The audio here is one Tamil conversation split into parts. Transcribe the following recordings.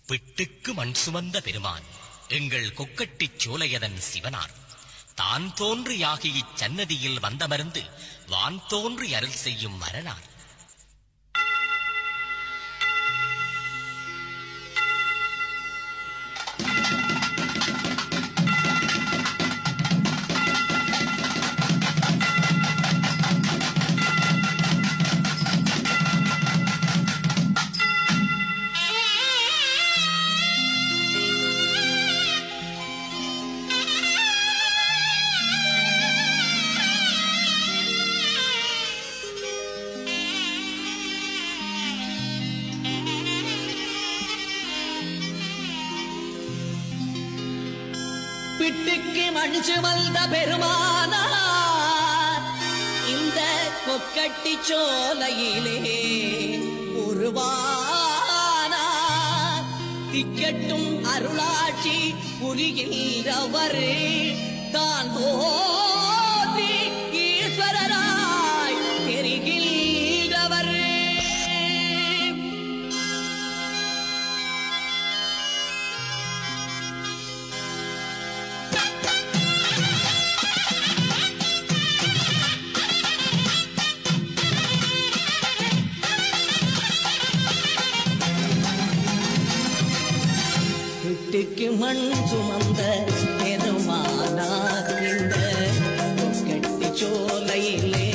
பிட்டுக்கு மண் சுமந்த பெருமான் எங்கள் கொக்கட்டிச் சோலையதன் சிவனார் தான் தோன்றியாகி இச்சன்னதியில் வந்தமர்ந்து வான் தோன்றி அருள் செய்யும் மரணார் பிட்டுக்கு மண் சுமந்த பெருமானார் இந்த கொக்கட்டி சோலையிலே உருவானார் திக்கட்டும் அருளாட்சி புரிகின்றவர் தான் போற்றி ஈஸ்வரராய் தெரிகின்றவர் வீட்டுக்கு மண் சுமந்த பெருமானார் இந்த கட்டி சோலையிலே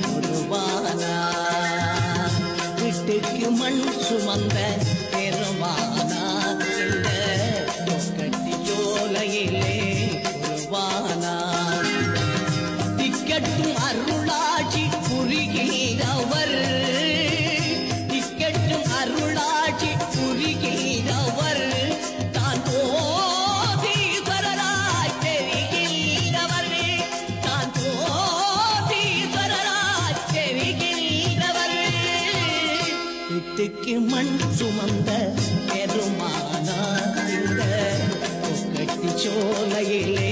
உருவானார் வீட்டுக்கு மண் சுமந்த பெருமானார் இந்த கட்டி சோலையிலே உருவானார் திக்கட்டும் அருளாட்சி புரிகிறவர் திக்கட்டும் அருளாட்சி புரிகிறவர் தான் போதீஸ்வரராய் தெரிகின்றவர் தான் போதீஸ்வரராய் தெரிகின்றவர் வீட்டுக்கு மண் சுமந்த பெருமானார் இந்த கட்டி சோலையிலே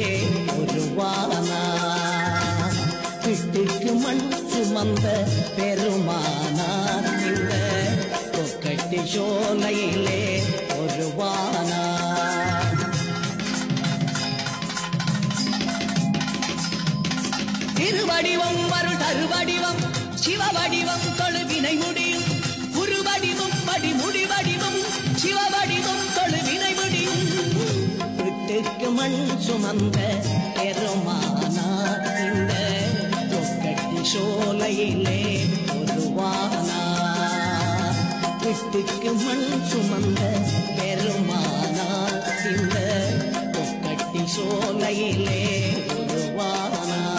உருவானார் வீட்டுக்கு மண் சுமந்த பெருமானார் இந்த கொக்கட்டி சோலையிலே உருவானார் திருவடிவம் வருள் தருவடிவம் சிவவடிவம் தொழுவினை முடியும் உருவடிவம் படி முடிவடிவம் சிவவடிவம் தொழுவினை முடியும் விட்டுக்கு மண் சுமந்த பெருமானார் இந்த தொக்கட்டி சோலையிலே உருவானார் விட்டுக்கு மண் சுமந்த பெருமானார் இந்த தொக்கட்டி சோலையிலே உருவானார்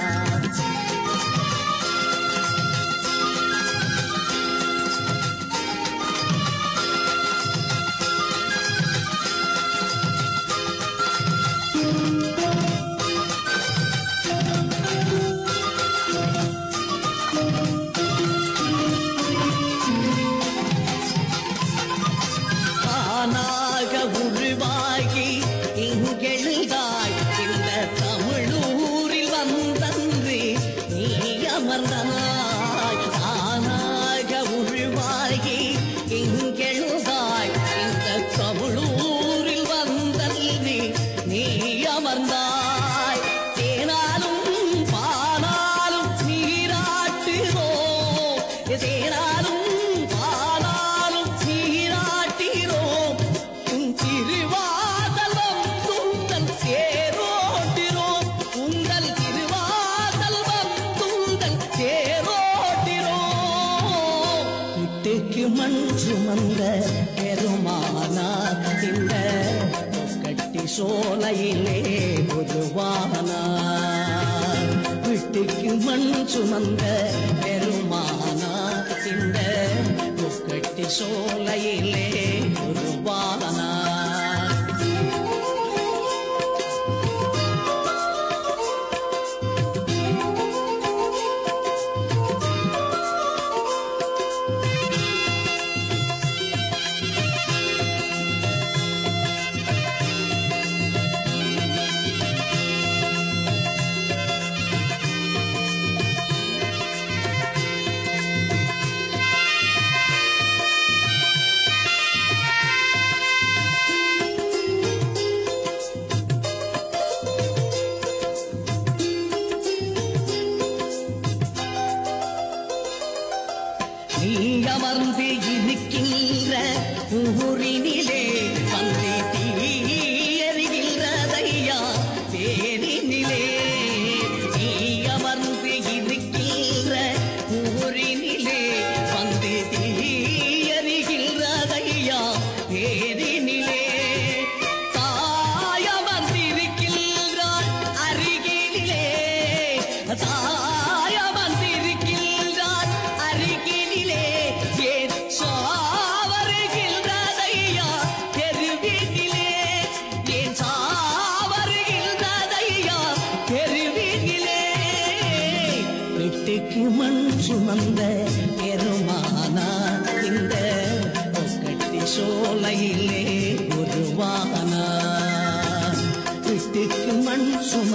தானாக உருவாகி இங்கெழுதாய் இந்த தமிழூரில் வந்தன்று நீ அமர்ந்தாய் தானாக உருவாகி இங்கெழுதாய் இந்த தமிழூரில் வந்தன்று நீ அமர்ந்தாய் தேனாலும் பாலாலும் நீராட்டுகிறோம் தேனாலும் பாலாலும் நீராட்டிரோம் உன் திருவாதலம் துந்தல் தேரோட்டிரோம் உங்கள் திருவாதலம் துந்தல் தேரோட்டிரோம் வீட்டுக்கு மண் சுமந்த பெருமானார் இந்த கட்டி சோலையிலே உருவானார் வீட்டுக்கு மண் சுமந்த பெருமானார் இந்த கட்டி சோலையிலே உருவானார்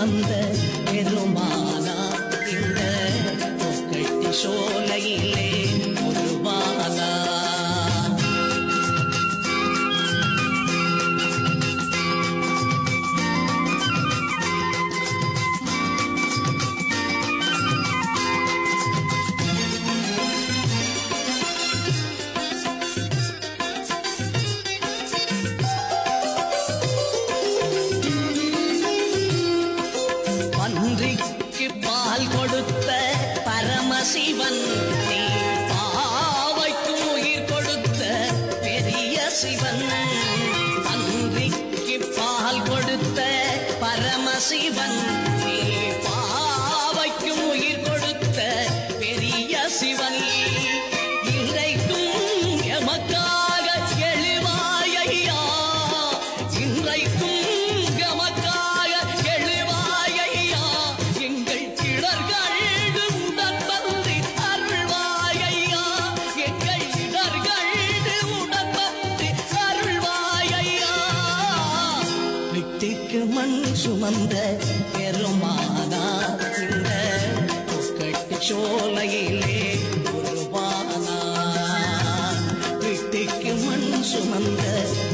சுமந்த பெருமானா இந்த கொக்கட்டி சோலையிலே உருவானா பன்றிக்கு பால் கொடுத்த பரமசிவன் நீ பாவைக்கு உயிர் கொடுத்த பெரிய சிவன் பன்றிக்கு பால் கொடுத்த பரமசிவன் நீ பாவைக்கு உயிர் கொடுத்த பெரிய சிவன் இன்றைக்கும் எமக்காக எழுவாயையா இன்றைக்கும் எமக்காக எழுவாயையா எங்கள் கிடர்களு உடன் வந்து அருள்வாயையா எங்கள் கிடர்களு உடன் வந்து அருள்வாயையா விட்டுக்கு மண் சுமந்த பெருமானா இந்த கொக்கட்டு சோலையிலே உருவானா வீட்டுக்கு மண் சுமந்த